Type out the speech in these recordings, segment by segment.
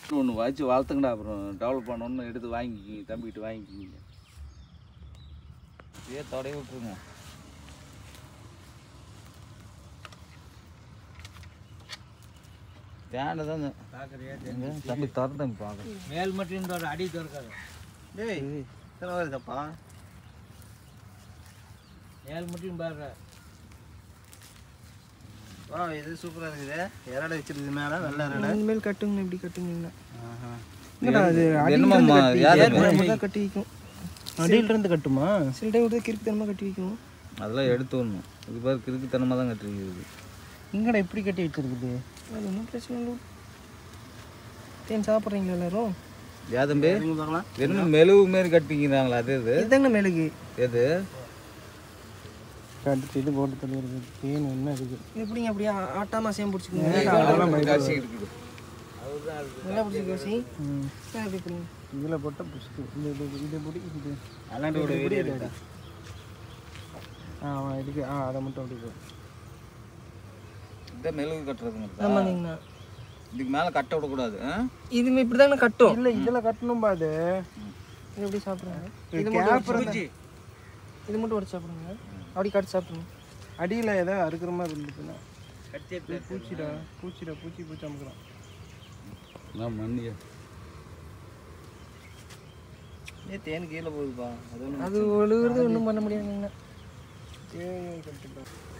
ஒன்று வச்சு வளர்த்துங்கடா அப்புறம் டெவலப் பண்ணணுன்னு எடுத்து வாங்கிக்கிங்க தம்பிக்கிட்ட வாங்கிக்கிங்க இதே தொடை விட்டுருங்க தேண்டை தான் இந்த- தம்பி திறந்து தம்பி பார்க்க மேல் மட்டும் தோற அடி திறக்காது டேய் இத்தனை வருதப்பா மேல் மட்டும் பாருங்க வா இது சூப்பராக இருக்குது இறடை வச்சிருக்குது மேலே வெள்ளை இறடை இனிமேல் கட்டுங்க இப்படி கட்டுங்க ஆஹா. அது என்னமாம்மா யார் தான் கட்டி வைக்கும் அடியில இருந்து கட்டுமா சில டைம் விட்டு கிறுக்குத்தனமாக கட்டி வைக்கும் அதெல்லாம் எடுத்து வரணும் இது பாரு கிறுக்குத்தனமாக தான் கட்டிருக்குது இங்கடா இப்படி கட்டி வச்சிருக்குது அது ஒன்றும் பிரச்சனை இல்லை தேன் சாப்பிட்றீங்களா எல்லாரும் ஏன் தம்பி இங்க பார்க்கலாம் வெறும் மெழுவு மாரி கட்டிக்கிறாங்களா அது இது இதுதாங்க மெழுகு எது கட்டு இது போட்டு தள்ளிடுது தேன் என்ன இருக்குது எப்படிங்க அப்படியே ஆ- ஆட்டாம சேம் பிடிச்சிக்கோங்க காசி இருக்குது நல்லா பிடிச்சிக்க யோசி எப்படி பிடிங்க இதில் போட்டால் பிடிச்சிது இந்த இது இது பிடி இது அல்லாண்டோட வீடியோ எடுத்தா ஆ ஆ, இருக்கு ஆ அதை மட்டும் அப்படி போடு. இந்த மெழுகு கட்டுறதுங்க ஆமாங்கண்ணா இதுக்கு மேலே கட்ட விடக்கூடாது ஆ? இது இப்படி தாங்க கட்டும் இல்லை இதில் கட்டணும்பா அது இது எப்படி சாப்பிட்றாங்க இது இது மட்டும் கேப் உடைச்சு இது மட்டும் உடச்சு சாப்பிடுங்க அப்படி காட்டி சாப்பிடுங்க அடியில் ஏதோ அறுக்கிற மாதிரி இருந்துச்சுன்னா இது பூச்சிடா பூச்சிடா பூச்சி பூச்சி அமுக்குறான் நான் மண்ணியா ஏ தேன் கீழே போகுதுப்பா அது ஒன்று அது ஒழுகுறது ஒன்றும் பண்ண முடியாதுங்கண்ணா தேன் கட்டுப்பா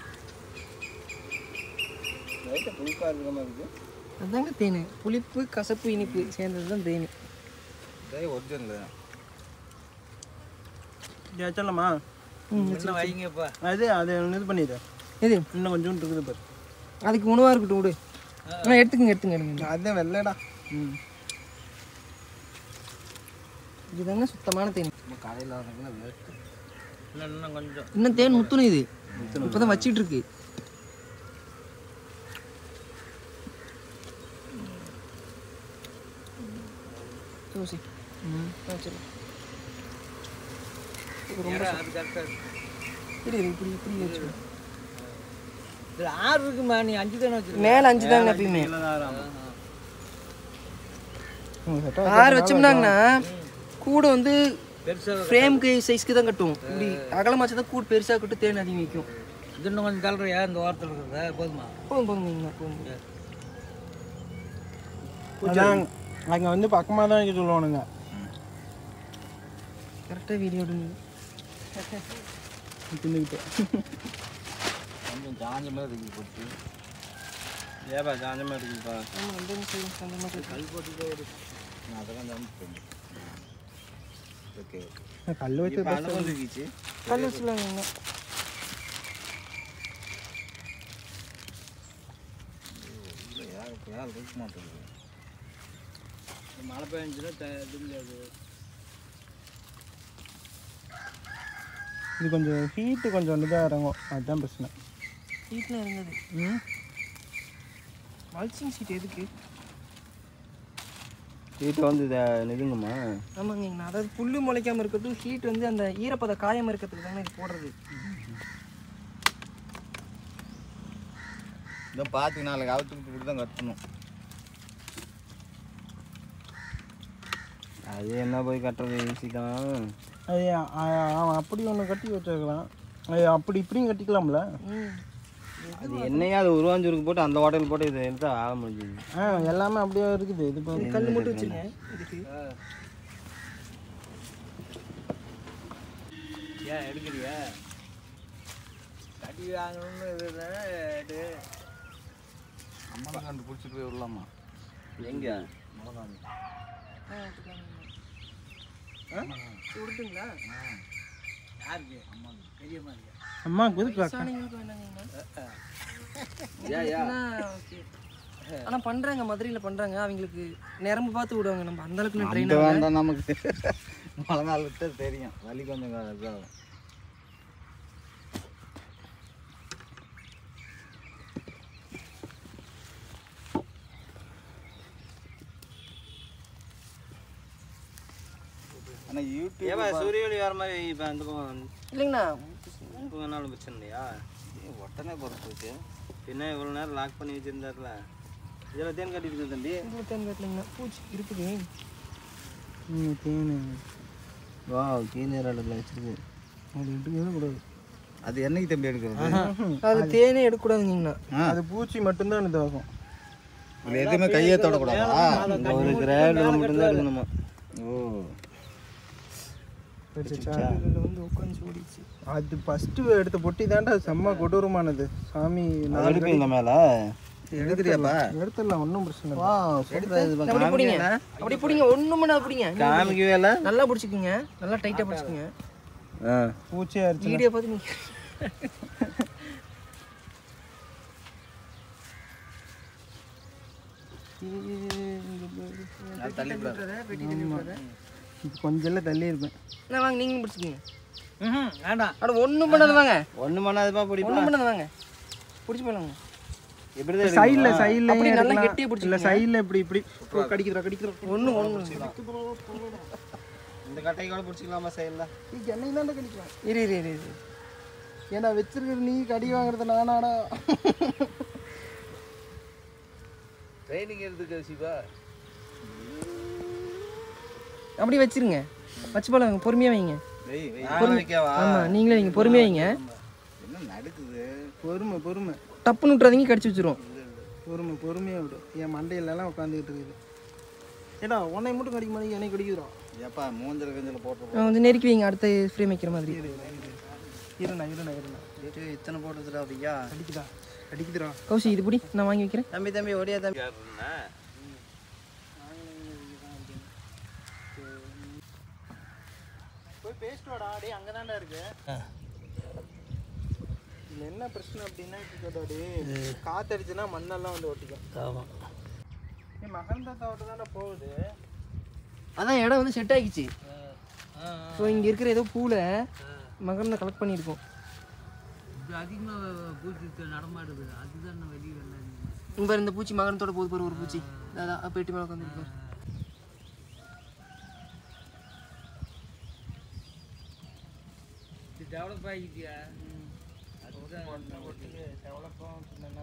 லைட்டாக புளிப்பாக இருக்கிற மாதிரி இருக்குது அதுதாங்க தேன் புளிப்பு கசப்பு இனிப்பு சேர்ந்தது தான் தேன் இதே ஒரிஜினல் வச்சிடலாமா ம் இன்னும் வைங்கப்பா அது அதை இது பண்ணிடு இது இன்னும் கொஞ்சோண்டு இருக்குது பாரு அதுக்கு உணவாக இருக்கட்டும் விடு அண்ணா எடுத்துங்க எடுத்துங்க எடுங்க அதான் வெள்ளடா ம் இதுதாங்க சுத்தமான தேன் கடையில் வாங்கினா வேஸ்ட்டு இன்னும் இன்னும் கொஞ்சம் இன்னும் தேன் முத்தணும் இது இப்போதான் வச்சிட்டு இருக்கு யோசி ம் வச்சிரு அது கரெக்டாக இப்படி இரு, இப்படி இப்படி வச்சு இதில் ஆறு இருக்குமா நீ அஞ்சு தானே வச்சிருக்க மேலே அஞ்சு தாங்க எப்பயுமே செட்டாக ஆறு வச்சோம்னாங்கண்ணா கூட வந்து பெருசாக ஃப்ரேம்க்கு சைஸ்க்கு தான் கட்டும் இப்படி அகலமாச்சு தான் கூடு பெருசாக கட்டு தேன் அதிகம் வைக்கும் இது இன்னும் கொஞ்சம் தள்ளுறியா இந்த ஓரத்தில் இருக்கிறதா போதுமா போதும் போதுங்கண்ணா போதும் அதான் அங்கே வந்து பக்கமாக தான் இருக்க சொல்லுவானுங்க கரெக்டாக வீடியோ எடுங்க தின்னுக்கிட்டு கொஞ்சம் சாஞ்ச மாதிரி இருக்கு போட்டு ஏப்பா சாஞ்சமாக இருக்குப்பா ஆமாம் அந்த சைடு அந்த மாதிரி கல் போட்டு நான் அதெல்லாம் சாமிச்சு ஓகே ஓகே கல் வச்சு இருந்துச்சு கல் வச்சுலாங்கண்ணா இல்லை யார் யார் இருக்க மாட்டேங்குது மழை பெஞ்சுன்னா த- இது முடியாது இது கொஞ்சம் ஹீட்டு கொஞ்சம் இதாக இறங்கும் அதுதான் பிரச்சனை வீட்டில் இருந்தது ம் மல்ச்சிங் சீட் எதுக்கு ஹீட்டு வந்து இதை இதுங்கம்மா ஆமாங்கண்ணா அதாவது புல்லு முளைக்காம இருக்கிறது ஹீட் வந்து அந்த ஈரப்பத காயம் இருக்கிறதுக்கு தானே இது போடுறது இதான் பார்த்து நாளைக்கு அவுத்துக்கிட்டு இப்படி தான் கட்டணும் அது என்ன போய் கட்டுறது ஈஸி தான் அது அ- அவன் அப்படி ஒன்று கட்டி வச்சிருக்கலாம் அது அப்படி இப்படியும் கட்டிக்கலாம்ல ம் அது என்னையா அது உருவாஞ்சூருக்கு போட்டு அந்த ஹோட்டல் போட்டு இதை எடுத்து ஆக முடியுது ஆ எல்லாமே அப்படியே இருக்குது இது இப்போ கல் மட்டும் வச்சுருங்க இதுக்கு ஏன் எடுக்கிறியா கட்டி வாங்கணும்னு இதுதானே எடு அம்மனை கண்டு பிடிச்சிட்டு போய் விடலாமா எங்கே ஆ கொடுத்துங்களா யாருக்கு அம்மா பெரியம்மா இல்லையா அம்மா குதிப்பா வயசானவங்களுக்கு வேணாங்கண்ணா ஓகே ஆனால் பண்ணுறாங்க மதுரையில் பண்ணுறாங்க அவங்களுக்கு நிரம்பு பார்த்து விடுவாங்க நம்ம அந்த அளவுக்கு ட்ரெயின் அந்த வேண்டாம் நமக்கு மழை நாள் விட்டு தெரியும் வலி கொஞ்சம் க- இதாகும் ஆனால் யூடியூப் ஏப்பா சூரிய ஒளி வர மாதிரி இப்போ அந்த பக்கம் இல்லைங்கண்ணா இப்போ வேணாலும் பிரச்சனை இல்லையா உடனே பொறுத்து பின்ன இவ்வளோ நேரம் லாக் பண்ணி வச்சிருந்தாருல இதில் தேன் கட்டி இருக்குது தம்பி இதில் தேன் கட்டலைங்கண்ணா பூச்சி இருக்குது ம் தேன் வா கீழே வச்சிருக்கு அது எடுக்கவே கூடாது அது என்னைக்கு தம்பி எடுக்கிறது அதில் தேனே எடுக்கக்கூடாதுங்கண்ணா ஆ அது பூச்சி மட்டும்தான் இதாகும் இது எதுவுமே கையே தொடக்கூடாதா இந்த ஒரு கிராண்டில் மட்டும்தான் இருக்கணுமா ஓ இதில் வந்து உட்காந்து ஓடிச்சு அது ஃபஸ்ட்டு எடுத்த பொட்டி தாண்டா செம்ம கொடூரமானது சாமி நான் எடுப்பீங்களா மேல எடுக்கிறியாப்பா எடுத்துடலாம் ஒன்றும் பிரச்சனை இல்லை அப்படி பிடிங்க அப்படி பிடிங்க ஒன்றும் பண்ணாது பிடிங்க காமிக்கவே இல்லை நல்லா பிடிச்சிக்குங்க நல்லா டைட்டாக பிடிச்சிக்குங்க ஆ பூச்சியாக இருந்துச்சு வீடியோ பார்த்து நீங்க இப்போ கொஞ்சம் எல்லாம் தள்ளி இருப்பேன் நான் வாங்க நீங்களும் பிடிச்சிக்கங்க ம்ஹும், வேண்டாம் அட ஒன்றும் பண்ணாது வாங்க ஒன்று பண்ணாதப்பா பிடி ஒன்றும் பண்ணாது வாங்க பிடிச்சி போயிடலாங்க எப்படி தான் சைடில் சைடில் அப்படி நல்லா கெட்டியாக இல்லை பிடிச்சிக்கங்க சைடில் இப்படி இப்படி ஓ, கடிக்குதுடா கடிக்குதுடா ஒன்றும் ஒன்றும் இந்த கட்டையை கூட பிடிச்சிக்கலாமா சைடில் என்னை தான் கடிக்கலாம் இரு இரு இரு இரு ஏன்னா வச்சிருக்கிற நீ கடி வாங்குறது நானாடா ட்ரைனிங் எடுத்துக்க சிவா அப்படி வச்சிருங்க வச்சு போல பொறுமையாக வைங்க வெய் வெய் வைக்கவா ஆமாம் நீங்களே வைங்க பொறுமையாக வைங்க என்ன நடக்குது பொறுமை பொறுமை டப்புன்னு விட்றாதீங்க கடிச்சு வச்சிரும் பொறுமை பொறுமையாக விடு என் மண்டையிலலாம் உட்காந்துக்கிட்டு இருக்குது ஏடா உன்னை மட்டும் கடிக்க மாதிரி என்னை கடிக்குதுடா ஏப்பா மூஞ்சல் கஞ்சல போட்டு கொஞ்சம் நெருக்கி வைங்க அடுத்த ஃப்ரேம் வைக்கிற மாதிரி இருண்ணா இருண்ணா இருண்ணா இத்தனை போட்டுதுடா ஐயா கடிக்குதா கடிக்குதுடா கௌசி இது பிடி நான் வாங்கி வைக்கிறேன் தம்பி தம்பி ஓடியா தம்பி போய் பேசிட்டு வாடா டேய் அங்கே தான்டா இருக்கு இதில் என்ன பிரச்சனை அப்படின்னா இப்போ கேட்டாடி காத்தடிச்சுன்னா மண்ணெல்லாம் வந்து ஒட்டிக்கும் ஆமாம் ஏய் மகந்த தோட்டம் தானே போகுது அதான் இடம் வந்து செட் ஆகிச்சு ஸோ இங்கே இருக்கிற ஏதோ பூவில் மகரந்த கலெக்ட் பண்ணியிருக்கோம் அதிகமாக பூச்சி நடமாடுது அதுதான் நான் வெளியே வரல இங்கே இந்த பூச்சி மகரத்தோட போது பாரு ஒரு பூச்சி அதான் பெட்டி மேலே உட்காந்துருப்பார் இது டெவலப் ஆகிட்டியா டெவலப்பும் என்ன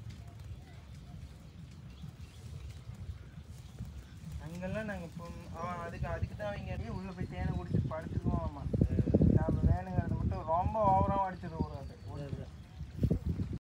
அங்கெல்லாம் நாங்கள் போ அவன் அதுக்கு அதுக்கு தான் அவங்க உள்ளே போய் தேனை குடிச்சு படுத்துக்குவோம் ஆமாம் நாம் வேணுங்கிறத மட்டும் ரொம்ப ஓவராகவும் அடிச்சிட கூடாது